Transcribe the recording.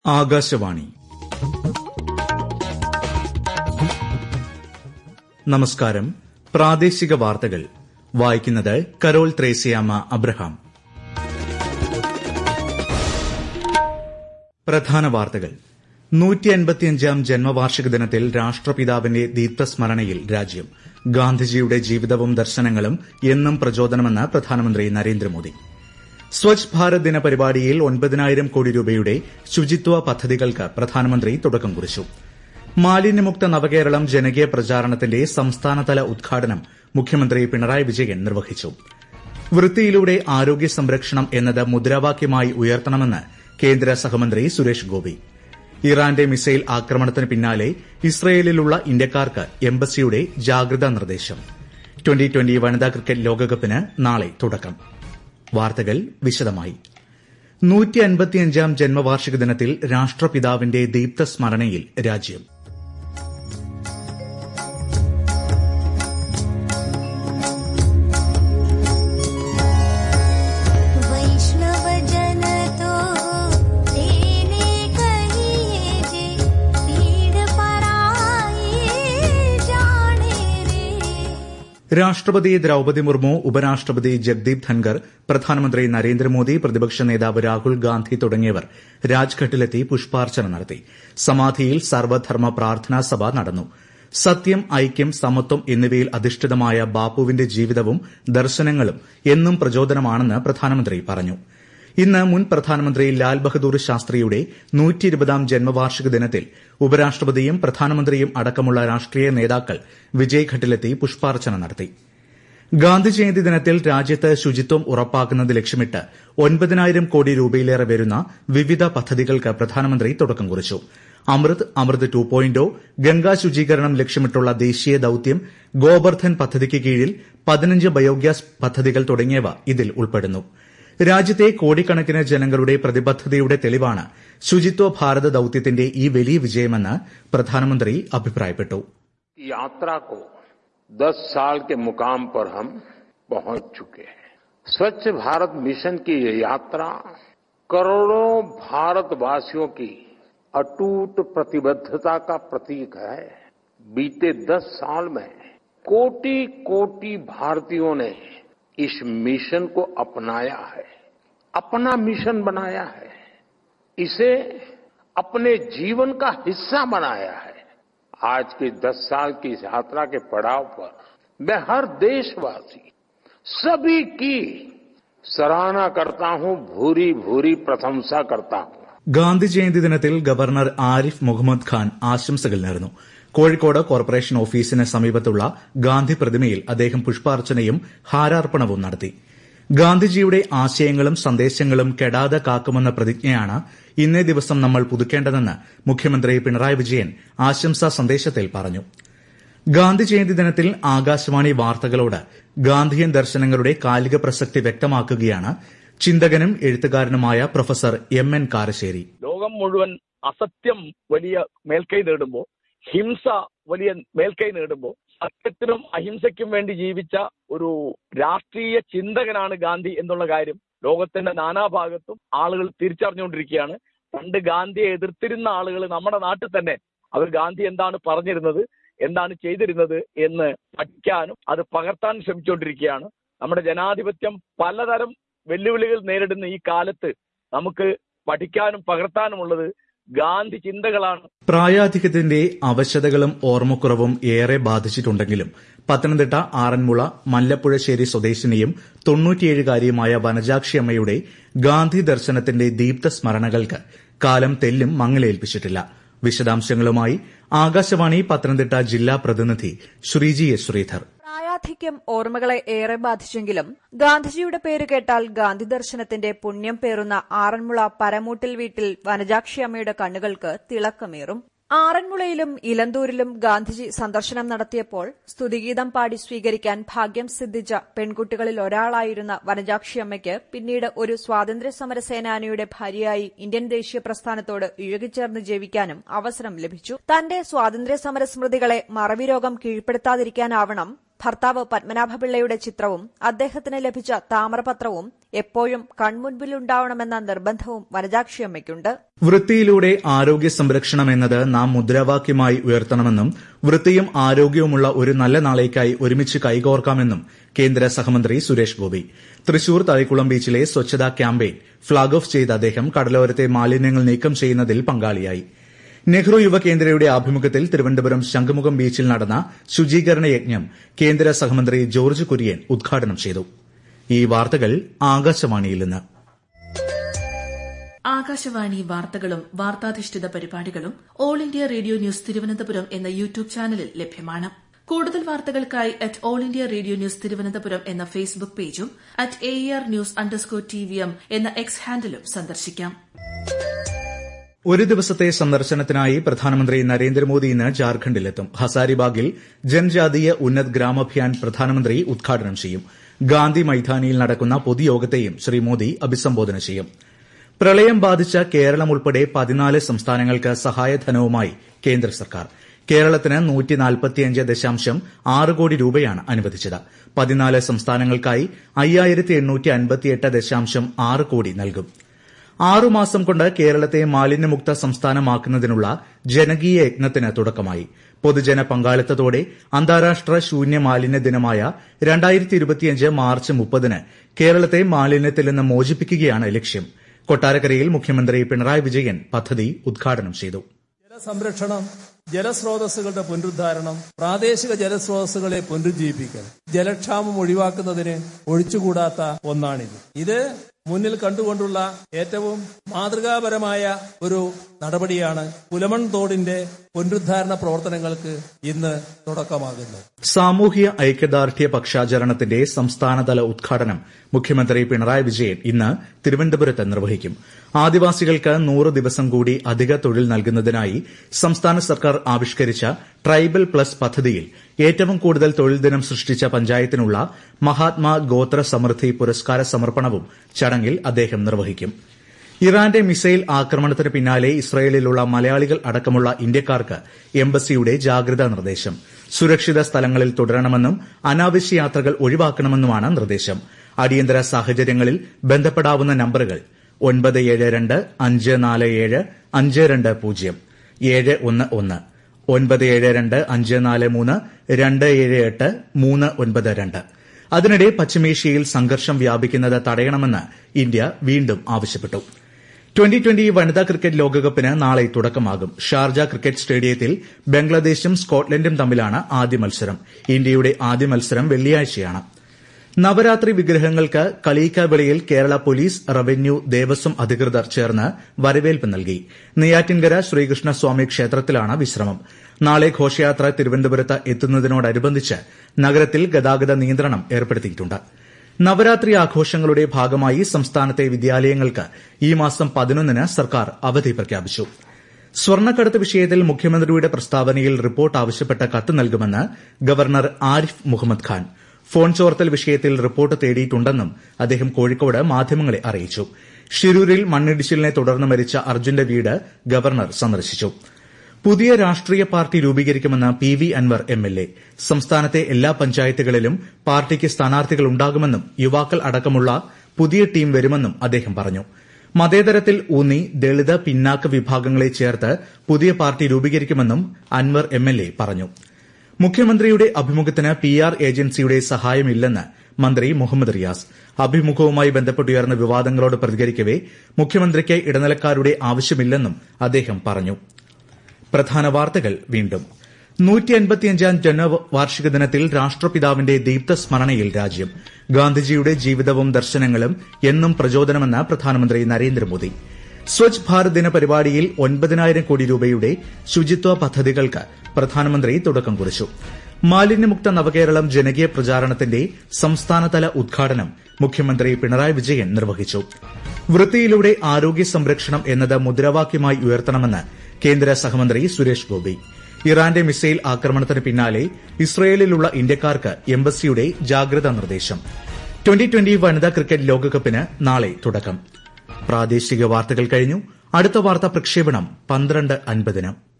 ആകാശവാണി നമസ്കാരം പ്രാദേശിക വാർത്തകൾ വായിക്കുന്നത് കരോൾ ത്രേസ്യാമ്മ അബ്രഹാം പ്രധാന വാർത്തകൾ നൂറ്റിയൻപത്തിയഞ്ചാം ജന്മവാർഷിക ദിനത്തിൽ രാഷ്ട്രപിതാവിന്റെ ദീപ്തസ്മരണയിൽ രാജ്യം ഗാന്ധിജിയുടെ ജീവിതവും ദർശനങ്ങളും എന്നും പ്രചോദനമെന്ന് പ്രധാനമന്ത്രി നരേന്ദ്രമോദി സ്വച്ഛ് ഭാരത് ദിന പരിപാടിയിൽ ഒൻപതിനായിരം കോടി രൂപയുടെ ശുചിത്വ പദ്ധതികൾക്ക് പ്രധാനമന്ത്രി തുടക്കം കുറിച്ചു മാലിന്യമുക്ത നവകേരളം ജനകീയ പ്രചാരണത്തിന്റെ സംസ്ഥാനതല ഉദ്ഘാടനം മുഖ്യമന്ത്രി പിണറായി വിജയൻ നിർവഹിച്ചു വൃത്തിയിലൂടെ ആരോഗ്യ സംരക്ഷണം എന്നത് മുദ്രാവാക്യമായി ഉയർത്തണമെന്ന് കേന്ദ്ര സഹമന്ത്രി സുരേഷ് ഗോപി ഇറാന്റെ മിസൈൽ ആക്രമണത്തിന് പിന്നാലെ ഇസ്രയേലിലുള്ള ഇന്ത്യക്കാർക്ക് എംബസിയുടെ ജാഗ്രതാ നിർദ്ദേശം ട്വന്റി ട്വന്റി വനിതാ ക്രിക്കറ്റ് ലോകകപ്പിന് നാളെ തുടക്കം വാർത്തകൾ വിശദമായി നൂറ്റിയൻപത്തിയഞ്ചാം ജന്മവാർഷിക ദിനത്തിൽ രാഷ്ട്രപിതാവിന്റെ ദീപ്തസ്മരണയിൽ രാജ്യം वैष्णव जन तो तेने कहिए जे पीड़ पराई जाने रे രാഷ്ട്രപതി ദ്രൌപതി മുർമു ഉപരാഷ്ട്രപതി ജഗ്ദീപ് ധൻകർ പ്രധാനമന്ത്രി നരേന്ദ്രമോദി പ്രതിപക്ഷ നേതാവ് രാഹുൽ ഗാന്ധി തുടങ്ങിയവർ രാജ്ഘട്ടിലെത്തി പുഷ്പാർച്ചന നടത്തി സമാധിയിൽ സർവധർമ്മ പ്രാർത്ഥനാ സഭ നടന്നു സത്യം ഐക്യം സമത്വം എന്നിവയിൽ അധിഷ്ഠിതമായ ബാപ്പുവിന്റെ ജീവിതവും ദർശനങ്ങളും എന്നും പ്രചോദനമാണെന്ന് പ്രധാനമന്ത്രി പറഞ്ഞു ഇന്ന് മുൻ പ്രധാനമന്ത്രി ലാൽ ബഹദൂർ ശാസ്ത്രിയുടെ നൂറ്റിയിരുപതാം ജന്മവാർഷിക ദിനത്തിൽ ഉപരാഷ്ട്രപതിയും പ്രധാനമന്ത്രിയും അടക്കമുള്ള രാഷ്ട്രീയ നേതാക്കൾ വിജയ്ഘട്ടിലെത്തി പുഷ്പാർച്ചന നടത്തി ഗാന്ധിജയന്തി ദിനത്തിൽ രാജ്യത്ത് ശുചിത്വം ഉറപ്പാക്കുന്നത് ലക്ഷ്യമിട്ട് ഒൻപതിനായിരം കോടി രൂപയിലേറെ വരുന്ന വിവിധ പദ്ധതികൾക്ക് പ്രധാനമന്ത്രി തുടക്കം കുറിച്ചു അമൃത് അമൃത് ടു പോയിന്റോ ഗംഗാ ശുചീകരണം ലക്ഷ്യമിട്ടുള്ള ദേശീയ ദൌത്യം ഗോബർധൻ പദ്ധതിക്ക് കീഴിൽ പതിനഞ്ച് ബയോഗ്യാസ് പദ്ധതികൾ തുടങ്ങിയവ ഇതിൽ ഉൾപ്പെടുന്നു രാജ്യത്തെ കോടിക്കണക്കിന് ജനങ്ങളുടെ പ്രതിബദ്ധതയുടെ തെളിവാണ് ശുചിത്വ ഭാരത് ദൌത്യത്തിന്റെ ഈ വലിയ വിജയമെന്ന് പ്രധാനമന്ത്രി അഭിപ്രായപ്പെട്ടു यात्रा को 10 साल के मुकाम पर हम पहुंच चुके हैं स्वच्छ भारत मिशन की ये यात्रा करोड़ों भारतवासियों की अटूट प्रतिबद्धता का प्रतीक है बीते 10 साल में कोटि कोटि भारतीयों ने इस मिशन को अपनाया है अपना मिशन बनाया है इसे अपने जीवन का हिस्सा बनाया है आज के 10 साल की इस यात्रा के पड़ाव पर मैं हर देशवासी सभी की सराहना करता हूं भूरी भूरी प्रशंसा करता हूं ഗാന്ധി ജയന്തി ദിനത്തിൽ ഗവർണർ ആരിഫ് മുഹമ്മദ് ഖാൻ ആശംസകൾ നേർന്നു കോഴിക്കോട് കോർപ്പറേഷൻ ഓഫീസിന് സമീപത്തുള്ള ഗാന്ധി പ്രതിമയിൽ അദ്ദേഹം പുഷ്പാർച്ചനയും ഹാരാർപ്പണവും നടത്തി ഗാന്ധിജിയുടെ ആശയങ്ങളും സന്ദേശങ്ങളും കെടാതെ കാക്കുമെന്ന പ്രതിജ്ഞയാണ് ഇന്നേ ദിവസം നമ്മൾ പുതുക്കേണ്ടതെന്ന് മുഖ്യമന്ത്രി പിണറായി വിജയൻ ആശംസാ സന്ദേശത്തിൽ പറഞ്ഞു ഗാന്ധി ജയന്തി ദിനത്തിൽ ആകാശവാണി വാർത്തകളോട് ഗാന്ധിയൻ ദർശനങ്ങളുടെ കാലിക പ്രസക്തി വ്യക്തമാക്കുകയാണ് ചിന്തകനും എഴുത്തുകാരനുമായ പ്രൊഫസർ എം എൻ കാരശ്ശേരി ലോകം മുഴുവൻ അസത്യം വലിയ മേൽക്കൈ നേടുമ്പോൾ ഹിംസ വലിയ മേൽക്കൈ നേടുമ്പോൾ സത്യത്തിനും അഹിംസയ്ക്കും വേണ്ടി ജീവിച്ച ഒരു രാഷ്ട്രീയ ചിന്തകനാണ് ഗാന്ധി എന്നുള്ള കാര്യം ലോകത്തിന്റെ നാനാഭാഗത്തും ആളുകൾ തിരിച്ചറിഞ്ഞുകൊണ്ടിരിക്കുകയാണ് പണ്ട് ഗാന്ധിയെ എതിർത്തിരുന്ന ആളുകൾ നമ്മുടെ നാട്ടിൽ തന്നെ അവർ ഗാന്ധി എന്താണ് പറഞ്ഞിരുന്നത് എന്താണ് ചെയ്തിരുന്നത് എന്ന് പഠിക്കാനും അത് പകർത്താൻ ശ്രമിച്ചുകൊണ്ടിരിക്കുകയാണ് നമ്മുടെ ജനാധിപത്യം പലതരം വെല്ലുവിളികൾ നേരിടുന്ന ഈ കാലത്ത് നമുക്ക് പഠിക്കാനും പകർത്താനുമുള്ളത് ഗാന്ധി ചിന്തകളാണ് പ്രായാധിക്യത്തിന്റെ അവശതകളും ഓർമ്മക്കുറവും ഏറെ ബാധിച്ചിട്ടുണ്ടെങ്കിലും പത്തനംതിട്ട ആറന്മുള മല്ലപ്പുഴശ്ശേരി സ്വദേശിനിയും തൊണ്ണൂറ്റിയേഴുകാരിയുമായ വനജാക്ഷി അമ്മയുടെ ഗാന്ധി ദർശനത്തിന്റെ ദീപ്ത സ്മരണകൾക്ക് കാലം തെല്ലും മങ്ങലേൽപ്പിച്ചിട്ടില്ല വിശദാംശങ്ങളുമായി ആകാശവാണി പത്തനംതിട്ട ജില്ലാ പ്രതിനിധി ശ്രീജി എസ് ശ്രീധർ പ്രായാധിക്യം ഓർമ്മകളെ ഏറെ ബാധിച്ചെങ്കിലും ഗാന്ധിജിയുടെ പേര് കേട്ടാൽ ഗാന്ധി ദർശനത്തിന്റെ പുണ്യം പേറുന്ന ആറന്മുള പരമൂട്ടിൽ വീട്ടിൽ വനജാക്ഷി അമ്മയുടെ കണ്ണുകൾക്ക് തിളക്കമേറും ആറന്മുളയിലും ഇലന്തൂരിലും ഗാന്ധിജി സന്ദർശനം നടത്തിയപ്പോൾ സ്തുതിഗീതം പാടി സ്വീകരിക്കാൻ ഭാഗ്യം സിദ്ധിച്ച പെൺകുട്ടികളിൽ ഒരാളായിരുന്ന വനജാക്ഷിയമ്മയ്ക്ക് പിന്നീട് ഒരു സ്വാതന്ത്ര്യ സമര സേനാനിയുടെ ഭാര്യയായി ഇന്ത്യൻ ദേശീയ പ്രസ്ഥാനത്തോട് ഇഴുകിച്ചേർന്ന് ജീവിക്കാനും അവസരം ലഭിച്ചു തന്റെ സ്വാതന്ത്ര്യ സമര സ്മൃതികളെ മറവിരോഗം കീഴ്പ്പെടുത്താതിരിക്കാനാവണം ഭർത്താവ് പത്മനാഭപിള്ളയുടെ ചിത്രവും അദ്ദേഹത്തിന് ലഭിച്ച താമ്രപത്രവും എപ്പോഴും കൺമുൻപിലുണ്ടാവണമെന്ന നിർബന്ധവും വനജാക്ഷിയമ്മയ്ക്കുണ്ട് വൃത്തിയിലൂടെ ആരോഗ്യ സംരക്ഷണം എന്നത് നാം മുദ്രാവാക്യമായി ഉയർത്തണമെന്നും വൃത്തിയും ആരോഗ്യവുമുള്ള ഒരു നല്ല നാളേക്കായി ഒരുമിച്ച് കൈകോർക്കാമെന്നും കേന്ദ്ര സഹമന്ത്രി സുരേഷ് ഗോപി തൃശൂർ തളിക്കുളം ബീച്ചിലെ സ്വച്ഛതാ ക്യാമ്പയിൻ ഫ്ളാഗ് ഓഫ് ചെയ്ത അദ്ദേഹം കടലോരത്തെ മാലിന്യങ്ങൾ നീക്കം ചെയ്യുന്നതിൽ പങ്കാളിയായി നെഹ്റു യുവകേന്ദ്രയുടെ ആഭിമുഖ്യത്തിൽ തിരുവനന്തപുരം ശംഖുമുഖം ബീച്ചിൽ നടന്ന ശുചീകരണ യജ്ഞം കേന്ദ്ര സഹമന്ത്രി ജോർജ് കുര്യൻ ഉദ്ഘാടനം ചെയ്തു ഈ വാർത്തകൾ ആകാശവാണിയിൽ നിന്ന് ആകാശവാണി വാർത്തകളും വാർത്താധിഷ്ഠിത പരിപാടികളും all India radio news Thiruvananthapuram എന്ന യൂട്യൂബ് ചാനലിൽ ലഭ്യമാണ് കൂടുതൽ വാർത്തകൾക്കായി at all India radio news Thiruvananthapuram എന്ന ഫേസ്ബുക്ക് പേജും at A R news underscore T V M എന്ന എക്സ് ഹാൻഡിലും സന്ദർശിക്കാം ഒരു ദിവസത്തെ സന്ദർശനത്തിനായി പ്രധാനമന്ത്രി നരേന്ദ്രമോദി ഇന്ന് ജാർഖണ്ഡിലെത്തും ഹസാരിബാഗിൽ ജൻജാതീയ ഉന്നത് ഗ്രാമഭിയാൻ പ്രധാനമന്ത്രി ഉദ്ഘാടനം ചെയ്യും ഗാന്ധി മൈതാനിയിൽ നടക്കുന്ന പൊതുയോഗത്തെയും ശ്രീ മോദി അഭിസംബോധന ചെയ്യും പ്രളയം ബാധിച്ച കേരളം ഉൾപ്പെടെ പതിനാല് സംസ്ഥാനങ്ങൾക്ക് സഹായധനവുമായി കേന്ദ്ര സർക്കാർ കേരളത്തിന് ദശാംശം ആറ് കോടി രൂപയാണ് അനുവദിച്ചത് പതിനാല് സംസ്ഥാനങ്ങൾക്കായി അയ്യായിരത്തി എണ്ണൂറ്റി അൻപത്തിയെട്ട് ദശാംശം ആറ് കോടി നൽകും ആറുമാസം കൊണ്ട് കേരളത്തെ മാലിന്യമുക്ത സംസ്ഥാനമാക്കുന്നതിനുള്ള ജനകീയ യജ്ഞത്തിന് തുടക്കമായി പൊതുജന പങ്കാളിത്തത്തോടെ അന്താരാഷ്ട്ര ശൂന്യ മാലിന്യ ദിനമായ മാർച്ച് മുപ്പതിന് കേരളത്തെ മാലിന്യത്തിൽ നിന്ന് മോചിപ്പിക്കുകയാണ് ലക്ഷ്യം കൊട്ടാരക്കരയിൽ മുഖ്യമന്ത്രി പിണറായി വിജയൻ പദ്ധതി ഉദ്ഘാടനം ചെയ്തു ജലസംരക്ഷണം ജലസ്രോതസ്സുകളുടെ പുനരുദ്ധാരണം പ്രാദേശിക ജലസ്രോതസ്സുകളെ പുനരുജ്ജീവിപ്പിക്കൽ ജലക്ഷാമം ഒഴിവാക്കുന്നതിന് ഒഴിച്ചുകൂടാത്ത ഒന്നാണിത് ഇത് മുന്നിൽ കണ്ടുകൊണ്ടുള്ള ഏറ്റവും മാതൃകാപരമായ ഒരു നടപടിയാണ് പുലമൺ തോടിന്റെ പുനരുദ്ധാരണ പ്രവർത്തനങ്ങൾക്ക് ഇന്ന് തുടക്കമാകുന്നത് സാമൂഹ്യ ഐക്യദാർഢ്യ പക്ഷാചരണത്തിന്റെ സംസ്ഥാനതല ഉദ്ഘാടനം മുഖ്യമന്ത്രി പിണറായി വിജയൻ ഇന്ന് തിരുവനന്തപുരത്ത് നിർവഹിക്കും ആദിവാസികൾക്ക് നൂറ് ദിവസം കൂടി അധിക തൊഴിൽ നൽകുന്നതിനായി സംസ്ഥാന സർക്കാർ ആവിഷ്കരിച്ച ട്രൈബൽ പ്ലസ് പദ്ധതിയിൽ ഏറ്റവും കൂടുതൽ തൊഴിൽ ദിനം സൃഷ്ടിച്ച പഞ്ചായത്തിനുള്ള മഹാത്മാ ഗോത്ര സമൃദ്ധി പുരസ്കാര സമർപ്പണവും ചടങ്ങിൽ അദ്ദേഹം നിർവഹിക്കും ഇറാന്റെ മിസൈൽ ആക്രമണത്തിന് പിന്നാലെ ഇസ്രയേലിലുള്ള മലയാളികൾ അടക്കമുള്ള ഇന്ത്യക്കാർക്ക് എംബസിയുടെ ജാഗ്രതാ നിർദ്ദേശം സുരക്ഷിത സ്ഥലങ്ങളിൽ തുടരണമെന്നും അനാവശ്യ യാത്രകൾ ഒഴിവാക്കണമെന്നുമാണ് നിർദ്ദേശം അടിയന്തര സാഹചര്യങ്ങളിൽ ബന്ധപ്പെടാവുന്ന നമ്പറുകൾ ഒൻപത് ഏഴ് രണ്ട് അഞ്ച് നാല് ഏഴ് അഞ്ച് രണ്ട് പൂജ്യം ഏഴ് ഒന്ന് ഒന്ന് ഒൻപത് ഏഴ് രണ്ട് അഞ്ച് നാല് മൂന്ന് രണ്ട് ഏഴ് എട്ട് മൂന്ന് ഒൻപത് രണ്ട് അതിനിടെ പശ്ചിമേഷ്യയിൽ സംഘർഷം വ്യാപിക്കുന്നത് തടയണമെന്ന് ഇന്ത്യ വീണ്ടും ആവശ്യപ്പെട്ടു ട്വന്റി ട്വന്റി വനിതാ ക്രിക്കറ്റ് ലോകകപ്പിന് നാളെ തുടക്കമാകും ഷാർജ ക്രിക്കറ്റ് സ്റ്റേഡിയത്തിൽ ബംഗ്ലാദേശും സ്കോട്ട്ലൻഡും തമ്മിലാണ് ആദ്യ മത്സരം ഇന്ത്യയുടെ ആദ്യ മത്സരം വെള്ളിയാഴ്ചയാണ് നവരാത്രി വിഗ്രഹങ്ങൾക്ക് കളീക്കാവിളയിൽ കേരള പോലീസ് റവന്യൂ ദേവസ്വം അധികൃതർ ചേർന്ന് വരവേൽപ്പ് നൽകി നെയ്യാറ്റിൻകര ശ്രീകൃഷ്ണസ്വാമി ക്ഷേത്രത്തിലാണ് വിശ്രമം നാളെ ഘോഷയാത്ര തിരുവനന്തപുരത്ത് എത്തുന്നതിനോടനുബന്ധിച്ച് നഗരത്തിൽ ഗതാഗത നിയന്ത്രണം ഏർപ്പെടുത്തിയിട്ടുണ്ട് നവരാത്രി ആഘോഷങ്ങളുടെ ഭാഗമായി സംസ്ഥാനത്തെ വിദ്യാലയങ്ങൾക്ക് ഈ മാസം പതിനൊന്നിന് സർക്കാർ അവധി പ്രഖ്യാപിച്ചു സ്വർണ്ണക്കടത്ത് വിഷയത്തിൽ മുഖ്യമന്ത്രിയുടെ പ്രസ്താവനയിൽ റിപ്പോർട്ട് ആവശ്യപ്പെട്ട കത്ത് നൽകുമെന്ന് ഗവർണർ ആരിഫ് മുഹമ്മദ് ഖാൻ ഫോൺ ചോർത്തൽ വിഷയത്തിൽ റിപ്പോർട്ട് തേടിയിട്ടുണ്ടെന്നും അദ്ദേഹം കോഴിക്കോട് മാധ്യമങ്ങളെ അറിയിച്ചു ഷിരൂരിൽ മണ്ണിടിച്ചിലിനെ തുടർന്ന് മരിച്ച അർജുന്റെ വീട് ഗവർണർ സന്ദർശിച്ചു പുതിയ രാഷ്ട്രീയ പാർട്ടി രൂപീകരിക്കുമെന്ന് P V Anvar M L A സംസ്ഥാനത്തെ എല്ലാ പഞ്ചായത്തുകളിലും പാർട്ടിക്ക് സ്ഥാനാർത്ഥികൾ ഉണ്ടാകുമെന്നും യുവാക്കൾ അടക്കമുള്ള പുതിയ ടീം വരുമെന്നും അദ്ദേഹം പറഞ്ഞു മതേതരത്തിൽ ഊന്നി ദളിത് പിന്നാക്ക വിഭാഗങ്ങളെ ചേർത്ത് പുതിയ പാർട്ടി രൂപീകരിക്കുമെന്നും അൻവർ എം എൽ എ പറഞ്ഞു മുഖ്യമന്ത്രിയുടെ അഭിമുഖത്തിന് പി ആർ ഏജൻസിയുടെ സഹായമില്ലെന്ന് മന്ത്രി മുഹമ്മദ് റിയാസ് അഭിമുഖവുമായി ബന്ധപ്പെട്ടുയർന്ന വിവാദങ്ങളോട് പ്രതികരിക്കവെ മുഖ്യമന്ത്രിക്ക് ഇടനിലക്കാരുടെ ആവശ്യമില്ലെന്നും അദ്ദേഹം പറഞ്ഞു പ്രധാന വാർത്തകൾ വീണ്ടും നൂറ്റി അൻപത്തിയഞ്ചാം ജന്മവാർഷിക ദിനത്തിൽ രാഷ്ട്രപിതാവിന്റെ ദീപ്ത സ്മരണയിൽ രാജ്യം ഗാന്ധിജിയുടെ ജീവിതവും ദർശനങ്ങളും എന്നും പ്രചോദനമെന്ന് പ്രധാനമന്ത്രി നരേന്ദ്രമോദി സ്വച്ഛ് ഭാരത് ദിന പരിപാടിയിൽ ഒൻപതിനായിരം കോടി രൂപയുടെ ശുചിത്വ പദ്ധതികൾക്ക് പ്രധാനമന്ത്രി തുടക്കം കുറിച്ചു മാലിന്യമുക്ത നവകേരളം ജനകീയ പ്രചാരണത്തിന്റെ സംസ്ഥാനതല ഉദ്ഘാടനം മുഖ്യമന്ത്രി പിണറായി വിജയൻ നിർവഹിച്ചു വൃത്തിയിലൂടെ ആരോഗ്യ സംരക്ഷണം എന്നത് മുദ്രാവാക്യമായി ഉയർത്തണമെന്ന് കേന്ദ്ര സഹമന്ത്രി സുരേഷ് ഗോപി ഇറാന്റെ മിസൈൽ ആക്രമണത്തിന് പിന്നാലെ ഇസ്രയേലിലുള്ള ഇന്ത്യക്കാർക്ക് എംബസിയുടെ ജാഗ്രതാ നിർദ്ദേശം ട്വന്റി ട്വന്റി വനിതാ ക്രിക്കറ്റ് ലോകകപ്പിന് നാളെ തുടക്കം പ്രാദേശിക വാർത്തകൾ കഴിഞ്ഞു അടുത്ത വാർത്താ പ്രക്ഷേപണം പന്ത്രണ്ട് അൻപതിന്